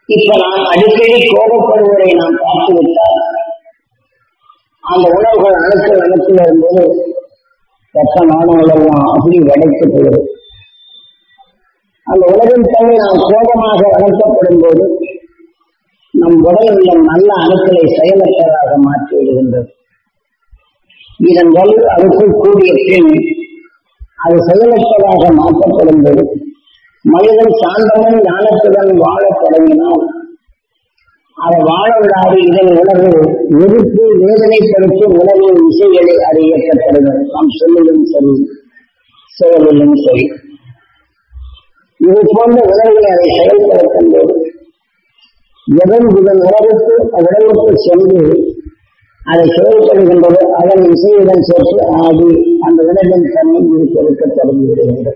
இப்ப நாம் அடிக்கடி கோபப்படுவதை நாம் பார்த்துவிட்டால் அந்த உணவுகள் அணுக்கள் அணுக்கள் வரும்போது ரத்தமான உணவெல்லாம் அப்படி வடைக்கப்படுகிறது அந்த உணவின் தன்மை நாம் கோபமாக வளர்க்கப்படும் போது நம் உடலில் உள்ள நல்ல அணுக்களை செயலற்றதாக மாற்றி விடுகின்றது இதன் வலு அதுக்குள் கூடிய பின் அது செயலற்றதாக மாற்றப்படும் போது மனிதன் சாந்தமும் ஞானத்துடன் வாழத் தொடங்கினால் அதை வாழ விடாது இதன் உணர்வு வெறுப்பு வேதனைப்படுத்தும் உணர்வின் இசைகளை அது இயக்கப்படுகிறது நாம் சொல்லிலும் சரி செயலிலும் சரி இது போன்ற உணர்வுகளை அதை செயல்படுத்தும் போது எவன் இதன் உணர்வுக்கு உடலுக்கு சென்று அதை செயல்படுகின்றது அதன் இசையுடன் சேர்த்து ஆடி அந்த உணர்வின் தன்மை இருக்க தொடங்கி விடுகின்றது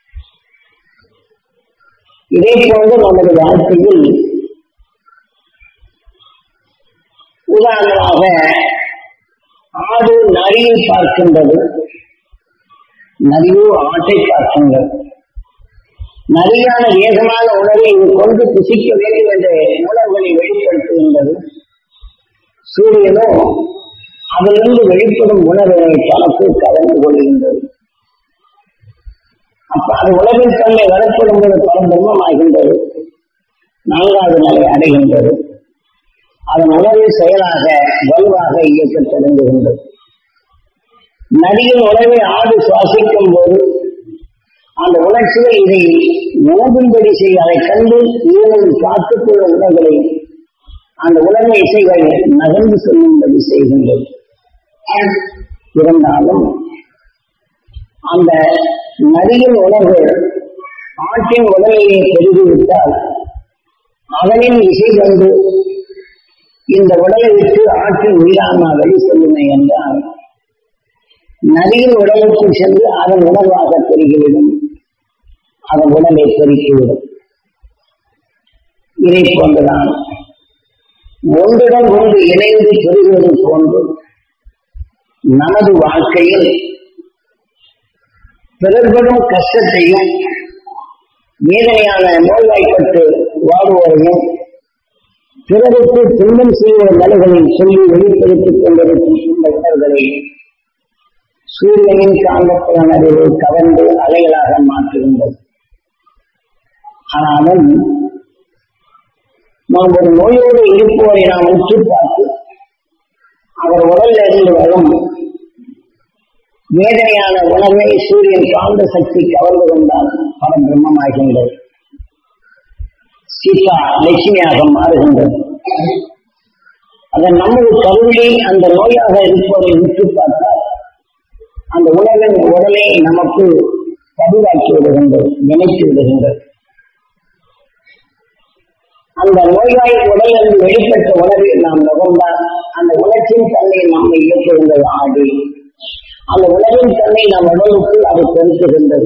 இதே போன்று நமது வாழ்க்கையில் உதாரணமாக ஆடு நரியை பார்க்கின்றது நரியோ ஆட்டை பார்க்கின்றது நரியான வேகமான உணவை இது கொண்டு புசிக்க வேண்டும் என்ற உணர்வுகளை வெளிப்படுத்துகின்றது சூரியனோ அதிலிருந்து வெளிப்படும் உணர்வினை தனக்கு கலந்து கொள்கின்றது அப்ப அது உணவின் தன்மை வரப்படும் போது பரபிரமம் ஆகின்றது நான்காவது நிலை அடைகின்றது அதன் உணர்வு செயலாக வலுவாக இயக்கத் தொடங்குகின்றது நதியின் உணவை ஆடு சுவாசிக்கும் போது அந்த உணர்ச்சிகள் இதை உணவும்படி செய்ய அதை கண்டு ஈரல் காத்துக்குள்ள உணர்வுகளை அந்த உணர்வு இசைகள் நகர்ந்து செல்லும்படி செய்கின்றது இருந்தாலும் அந்த நதியின் உணர்வு ஆட்டின் உடலிலே பெருகிவிட்டால் அவனின் இசை கண்டு இந்த உடலை விட்டு ஆற்றின் உயிரான்மா வெளி செல்லுமே என்றால் நதியின் உடலுக்குள் சென்று அதன் உணர்வாக பெருகிவிடும் அதன் உடலை பெருக்கிவிடும் இதை போன்றுதான் ஒன்றுடன் ஒன்று இணைந்து பெறுவது போன்று நமது வாழ்க்கையில் பிறர்படும் கஷ்டத்தையும் வேதனையான நோய்வாய்ப்பட்டு வாழ்வோரையும் பிறருக்கு துன்பம் செய்கிற நிலைகளில் சொல்லி வெளிப்படுத்திக் கொண்டிருக்கும் இந்த உணர்வுகளை சூரியனின் காந்தப்புலன் அறிவு கவர்ந்து அலைகளாக மாற்றுகின்றது ஆனாலும் நாம் ஒரு நோயோடு இருப்பவரை நாம் உற்று பார்த்து அவர் உடலில் இருந்து வரும் வேதனையான உணர்வை சூரியன் காந்த சக்தி கவர்ந்து கொண்டால் பரம் பிரம்மமாகின்றது சீதா லட்சுமியாக மாறுகின்றது அதன் நமது கருவிலே அந்த நோயாக இருப்பவரை உற்று பார்த்தால் அந்த உணவின் உடலை நமக்கு பதிவாக்கி விடுகின்றது நினைத்து விடுகின்றது அந்த நோயாளி உடலில் வெளிப்பட்ட உணர்வை நாம் நுகர்ந்தால் அந்த உணர்ச்சியின் தன்மை நம்மை இயக்குகின்றது ஆடி அந்த உணர்வின் தன்மை நம் உடலுக்குள் அது பெருக்குகின்றது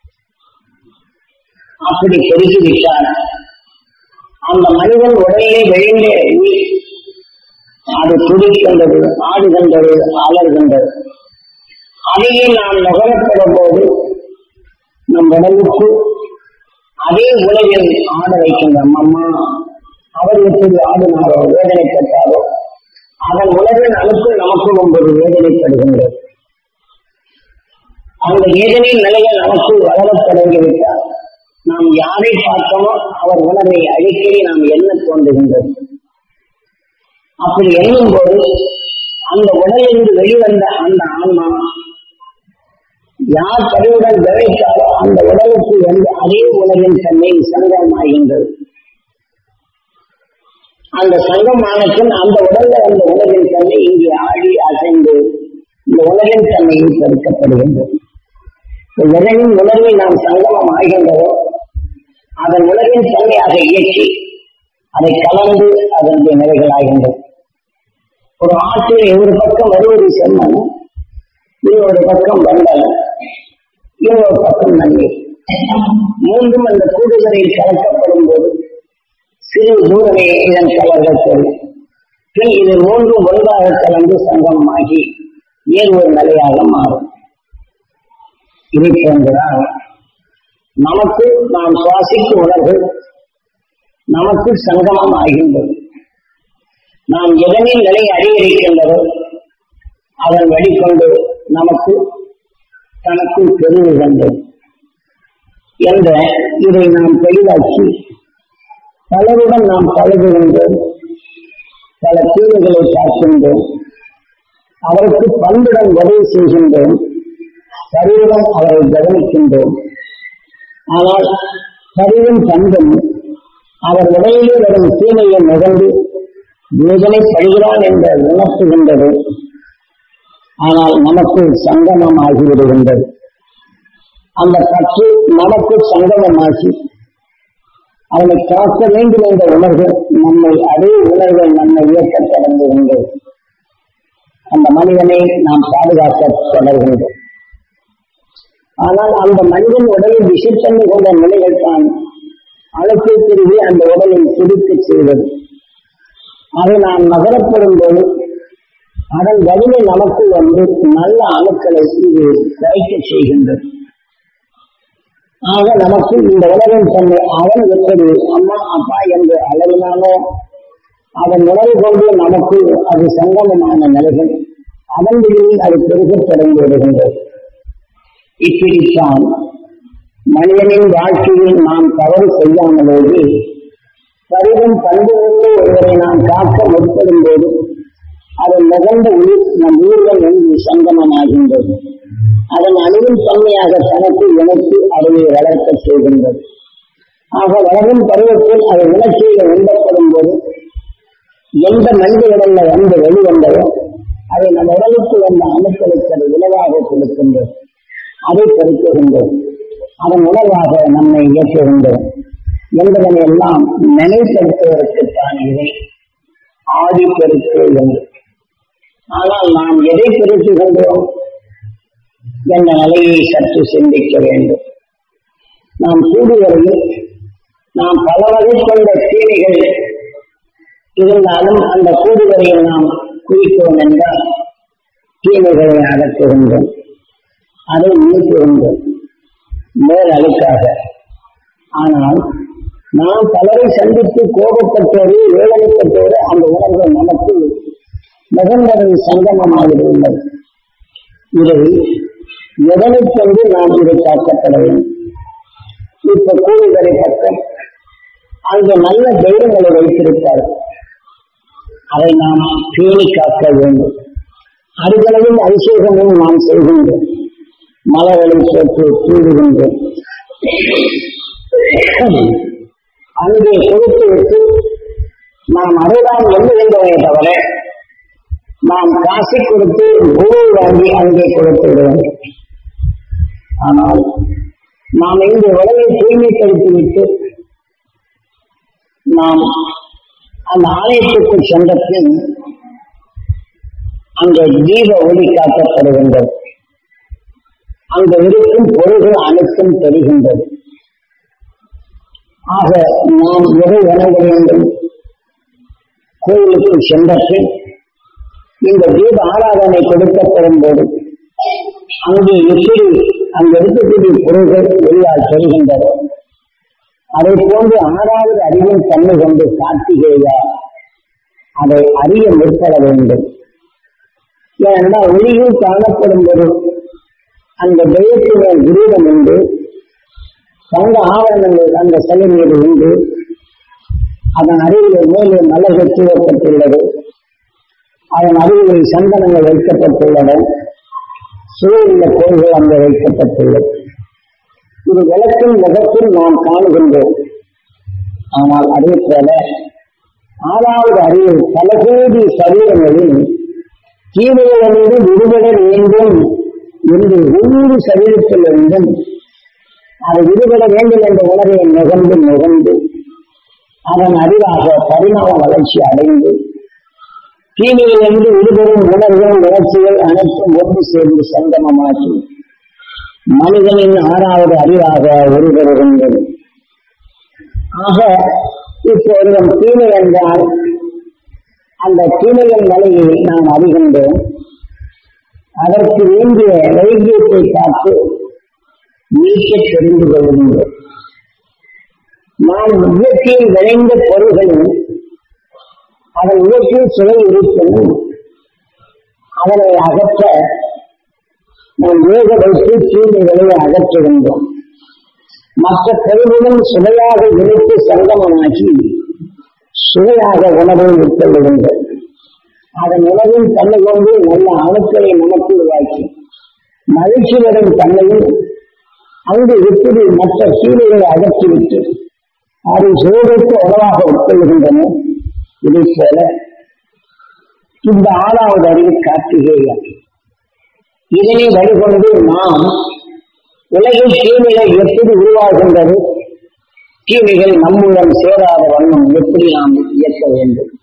அப்படி பெருகிவிட்டால் அந்த மனிதன் உடலிலே வெளியிலே உயிர் அது துடிக்கின்றது ஆடுகின்றது அலர்கின்றது அதையே நாம் நுகரப்படும் போது நம் உடலுக்கு அதே உலகில் ஆட வைக்கின்ற அம்மா அவர் எப்படி ஆடினாரோ வேதனைப்பட்டாரோ அதன் உலகின் அணுக்கள் நமக்கு ஒன்பது வேதனைப்படுகின்றது அந்த வேதனை நிலைகள் நமக்குள் வளரத் தொடங்கிவிட்டால் நாம் யாரை பார்த்தோமோ அவர் உணர்வை அடிக்கடி நாம் எண்ண தோன்றுகின்றது அப்படி எண்ணும் போது அந்த உடலிலிருந்து வெளிவந்த அந்த ஆன்மா யார் கருவுடன் விளைத்தாலோ அந்த உடலுக்கு வந்து அதே உலகின் தன்மை சங்கமாகின்றது அந்த சங்கமானத்தின் அந்த உடல்ல அந்த உலகின் தன்மை இங்கே ஆடி அசைந்து இந்த உலகின் தன்மையில் பெருக்கப்படுகின்றது எதனின் உணர்வை நாம் சங்கமம் ஆகின்றதோ அதன் உலகின் தன்மையாக இயக்கி அதை கலந்து அதனுடைய நிலைகள் ஆகின்றது ஒரு ஆற்றில் ஒரு பக்கம் வருவது செம்மன் இன்னொரு பக்கம் வண்டல் இன்னொரு பக்கம் நன்மை மூன்றும் அந்த கூடுதலில் கலக்கப்படும் போது சிறு தூரமே இதன் கலர்கள் தெரியும் பின் இது மூன்றும் ஒன்றாக கலந்து சங்கமமாகி ஏன் ஒரு நிலையாக மாறும் இதை போன்றுதான் நமக்கு நாம் சுவாசிக்கும் உணர்வு நமக்கு சங்கமம் ஆகின்றது நாம் எதனில் நிலை அதிகரிக்கின்றதோ அதன் வழிகொண்டு நமக்கு தனக்குள் பெருகுகின்றது என்ற இதை நாம் தெளிவாக்கி பலருடன் நாம் பழகுகின்றோம் பல தீவுகளை பார்க்கின்றோம் அவருக்கு பண்புடன் உதவி செய்கின்றோம் பரிவுடன் அவரை கவனிக்கின்றோம் ஆனால் பரிவும் பண்பும் அவர் உடலிலே வரும் தீமையை நுகர்ந்து வேதனைப்படுகிறான் என்று உணர்த்துகின்றது ஆனால் நமக்கு சங்கமம் ஆகிவிடுகின்றது அந்த பற்று நமக்கு சங்கமமாகி அவனை காக்க வேண்டும் என்ற உணர்வு நம்மை அதே உணர்வை நம்மை இயக்க தொடங்குகின்றது அந்த மனிதனை நாம் பாதுகாக்க தொடர்கின்றோம் ஆனால் அந்த மனிதன் உடலில் விஷத்தன்மை கொண்ட நிலைகள் தான் அழுத்தை பிரிவு அந்த உடலை துடிக்க செய்வது அதை நாம் நகரப்படும் போது அதன் வலிமை நமக்கு வந்து நல்ல அணுக்களை இது குறைக்க செய்கின்றது ஆக நமக்கு இந்த உலகம் தன்னை அவன் எப்படி அம்மா அப்பா என்று அளவினாலோ அதன் உணவு கொண்டு நமக்கு அது சங்கமமான நிலைகள் அதன் வழியில் அது பெருகத் தொடங்கி விடுகின்றது இப்படித்தான் மனிதனின் வாழ்க்கையில் நாம் தவறு செய்யாமலேயே பருவம் பண்பு கொண்டு ஒருவரை நாம் காக்க முற்படும் போது அது நிகழ்ந்த உயிர் நம் உயிர்கள் என்று சங்கமமாகின்றது அதன் அணுவின் தன்மையாக தனக்கு இணைத்து அறிவை வளர்க்க செய்கின்றது ஆக வளரும் பருவத்தில் அது உணர்ச்சியில் உண்டப்படும் போது எந்த மனித உடல்ல வந்து வெளிவந்ததோ அதை நம் உடலுக்கு வந்த அணுக்களுக்கு அது உணவாக கொடுக்கின்றது அதை பெருக்குகின்றது அதன் உணர்வாக நம்மை இயக்குகின்றது என்பதனை எல்லாம் நினைப்படுத்துவதற்குத்தான் இதை ஆதி பெருக்கு என்று ஆனால் நாம் எதை பெருக்குகின்றோம் என்ற நிலையை சற்று சிந்திக்க வேண்டும் நாம் கூடுவரையில் நாம் பல வகை கொண்ட தீமைகள் இருந்தாலும் அந்த கூடுவரையில் நாம் குறித்தோம் என்றால் தீமைகளை அடக்குகின்றோம் அதை நீக்குகின்றோம் மேல் அழுக்காக ஆனால் நாம் பலரை சந்தித்து கோபப்பட்டோடு வேதனைப்பட்டோடு அந்த உணர்வு நமக்கு மிகுந்ததை சங்கமமாகிவிடுகிறது இதை எதனை கொண்டு நாம் இதை காக்கப்பட வேண்டும் இப்ப கூடுதலை பக்கம் அங்கு நல்ல தெய்வங்களை வைத்திருப்பார்கள் அதை நாம் பேணி காக்க வேண்டும் அருகளவில் அபிஷேகமும் நாம் செய்கின்றோம் மலர்களை சேர்த்து தூடுகின்றோம் அங்கே கொடுத்து விட்டு நாம் அருளாம் எண்ணுகின்றோமே தவிர நாம் காசை கொடுத்து குரு வாங்கி அங்கே கொடுத்து விட வேண்டும் ஆனால் நாம் இங்கு உடலை தூய்மைப்படுத்திவிட்டு நாம் அந்த ஆலயத்துக்கு சென்ற பின் அங்கே தீப ஒளி காக்கப்படுகின்றது அங்கு இருக்கும் பொருள்கள் அனைத்தும் தெரிகின்றது ஆக நாம் எதை வணங்க வேண்டும் கோயிலுக்கு சென்ற பின் இந்த தீப ஆராதனை கொடுக்கப்படும் போது அங்கே எப்படி அங்கு இருக்கக்கூடிய பொருள்கள் வெளியால் தெரிகின்றதோ அதை போன்று ஆறாவது அறிவின் தன்மை கொண்டு கார்த்திகேயா அதை அறிய முற்பட வேண்டும் ஏனென்றால் ஒளியில் காணப்படும் போது அந்த தெய்வத்தின் விரீதம் உண்டு தங்க ஆவரணங்கள் அந்த சிலை மீது உண்டு அதன் அருகில் மேலே மலர்கள் சூழப்பட்டுள்ளது அதன் அருகில் சந்தனங்கள் வைக்கப்பட்டுள்ளன சூழலுள்ள கோள்கள் அங்கே வைக்கப்பட்டுள்ளது இது விளக்கின் முகத்தில் நாம் காணுகின்றோம் ஆனால் அதே போல ஆறாவது அறிவில் பல கோடி சரீரங்களில் தீவிரங்களிலிருந்து விடுபட வேண்டும் என்று ஒவ்வொரு சரீரத்திலிருந்தும் அது விடுபட வேண்டும் என்ற உணர்வை நுகர்ந்து நுகர்ந்து அதன் அறிவாக பரிணாம வளர்ச்சி அடைந்து தீமையிலிருந்து விடுபடும் உணர்வுகள் உணர்ச்சிகள் அனைத்தும் ஒன்று சேர்ந்து சங்கமமாக்கி மனிதனின் ஆறாவது அறிவாக உருவருகின்றது ஆக இப்போது நம் தீமை என்றால் அந்த தீமையின் நிலையை நாம் அறிகின்றோம் அதற்கு வேண்டிய வைத்தியத்தை பார்த்து நீக்க தெரிந்து கொள்கின்றோம் நாம் இயற்கையில் விளைந்த பொருள்களும் அதன் இயற்கையில் சுவை இருப்பினும் அதனை அகற்ற நாம் வேக வைத்து தீமைகளை அகற்றுகின்றோம் மற்ற பொருளுடன் சுவையாக இணைத்து சங்கமமாக்கி சுவையாக உணவை உட்கொள்ளுகின்றோம் அதன் உணவின் தன்மை கொண்டு நல்ல அணுக்களை நமக்கு உருவாக்கி மகிழ்ச்சி வரும் தன்மையும் அங்கு எப்படி மற்ற சீலைகளை அகற்றிவிட்டு அதை சுவைக்கு உணவாக உட்கொள்கின்றன இதை போல இந்த ஆறாவது அறிவு கார்த்திகேயன் இதனை வழிகொண்டு நாம் உலகில் தீமைகள் எப்படி உருவாகின்றது தீமைகள் நம்முடன் சேராத வண்ணம் எப்படி நாம் இயக்க வேண்டும்